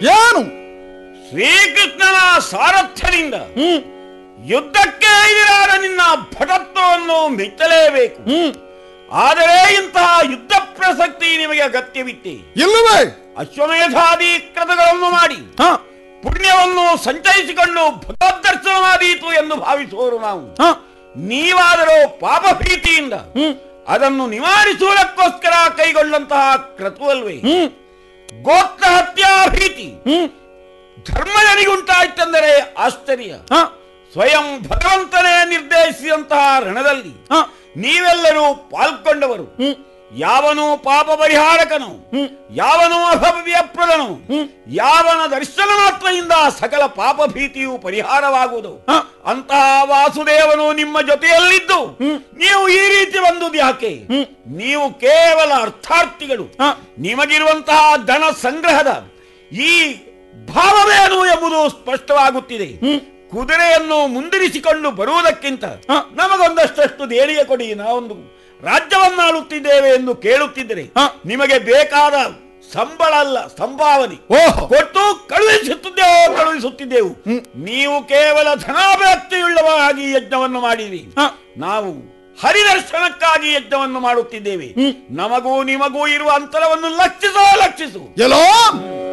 ಏನು ಶ್ರೀಕೃಷ್ಣನ ಸಾರಥ್ಯದಿಂದ ಹ್ಮ್ ಯುದ್ಧಕ್ಕೆ ಎದುರಾದ ನಿನ್ನ ಭಟತ್ವವನ್ನು ಮೆಚ್ಚಲೇಬೇಕು ಹ್ಮ್ ಆದರೆ ಇಂತಹ ಯುದ್ಧ ಪ್ರಸಕ್ತಿ ನಿಮಗೆ ಅಗತ್ಯವಿತ್ತೆ ಇಲ್ಲವೇ ಅಶ್ವಮೇಧಾದಿ ಕ್ರತಗಳನ್ನು ಮಾಡಿ ಹ ಪುಣ್ಯವನ್ನು ಸಂಚಯಿಸಿಕೊಂಡು ಭಗವದ್ದರ್ಶನ ಮಾಡೀತು ಎಂದು ಭಾವಿಸುವವರು ನಾವು ಹ ನೀವಾದರೂ ಪಾಪ ಭೀತಿಯಿಂದ ಹ್ಮ್ ಅದನ್ನು ನಿವಾರಿಸುವುದಕ್ಕೋಸ್ಕರ ಕೈಗೊಂಡಂತಹ ಕ್ರತುವಲ್ವೇ ಹ್ಮ್ ಗೋತ್ರ ಹತ್ಯಾ ಭೀತಿ ಹ್ಮ್ ಧರ್ಮಜನಿಗುಂಟಾಯ್ತೆಂದರೆ ಆಶ್ಚರ್ಯ ಹ ಸ್ವಯಂ ಭಗವಂತನೇ ನಿರ್ದೇಶಿಸಿದಂತಹ ರಣದಲ್ಲಿ ಹ ನೀವೆಲ್ಲರೂ ಪಾಲ್ಗೊಂಡವರು ಹ್ಮ್ ಯಾವನು ಪಾಪ ಪರಿಹಾರಕನು ಹ್ಮ್ ಯಾವನು ಅಭವ್ಯಪ್ರದನು ಹ್ಮ್ ಯಾವನ ದರ್ಶನ ಮಾತ್ರದಿಂದ ಸಕಲ ಪಾಪ ಭೀತಿಯು ಪರಿಹಾರವಾಗುವುದು ಹ ಅಂತಹ ವಾಸುದೇವನು ನಿಮ್ಮ ಜೊತೆಯಲ್ಲಿದ್ದು ಹ್ಮ್. ನೀವು ಈ ರೀತಿ ಬಂದುದು ಯಾಕೆ ಹ್ಮ್. ನೀವು ಕೇವಲ ಅರ್ಥಾರ್ಥಿಗಳು ಹ ನಿಮಗಿರುವಂತಹ ಧನ ಸಂಗ್ರಹದ ಈ ಭಾವವೇನು ಎಂಬುದು ಸ್ಪಷ್ಟವಾಗುತ್ತಿದೆ ಹ್ಮ್. ಕುದುರೆಯನ್ನು ಮುಂದಿರಿಸಿಕೊಂಡು ಬರುವುದಕ್ಕಿಂತ ಹ. ನಮಗೊಂದಷ್ಟು ದೇಣಿಗೆ ಕೊಡಿ ನಾವೊಂದು ರಾಜ್ಯವನ್ನಾಳುತ್ತಿದ್ದೇವೆ ಎಂದು ಕೇಳುತ್ತಿದ್ದರೆ ಹ. ನಿಮಗೆ ಬೇಕಾದ ಸಂಬಳ ಅಲ್ಲ ಸಂಭಾವನೆ ಓಹೋ ಕೊಟ್ಟು ಕಳುಹಿಸುತ್ತಿದ್ದೆವು ಕಳುಹಿಸುತ್ತಿದ್ದೆವು ಹ್ಮ್. ನೀವು ಕೇವಲ ಧನಾಭ್ಯಕ್ತಿಯುಳ್ಳವಾಗಿ ಯಜ್ಞವನ್ನು ಮಾಡಿರಿ ಹ ನಾವು ಹರಿದರ್ಶನಕ್ಕಾಗಿ ಯಜ್ಞವನ್ನು ಮಾಡುತ್ತಿದ್ದೇವೆ ಹ್ಮ್. ನಮಗೂ ನಿಮಗೂ ಇರುವ ಅಂತರವನ್ನು ಲಕ್ಷಿಸೋ ಲಕ್ಷಿಸು ಎಲ್ಲೋ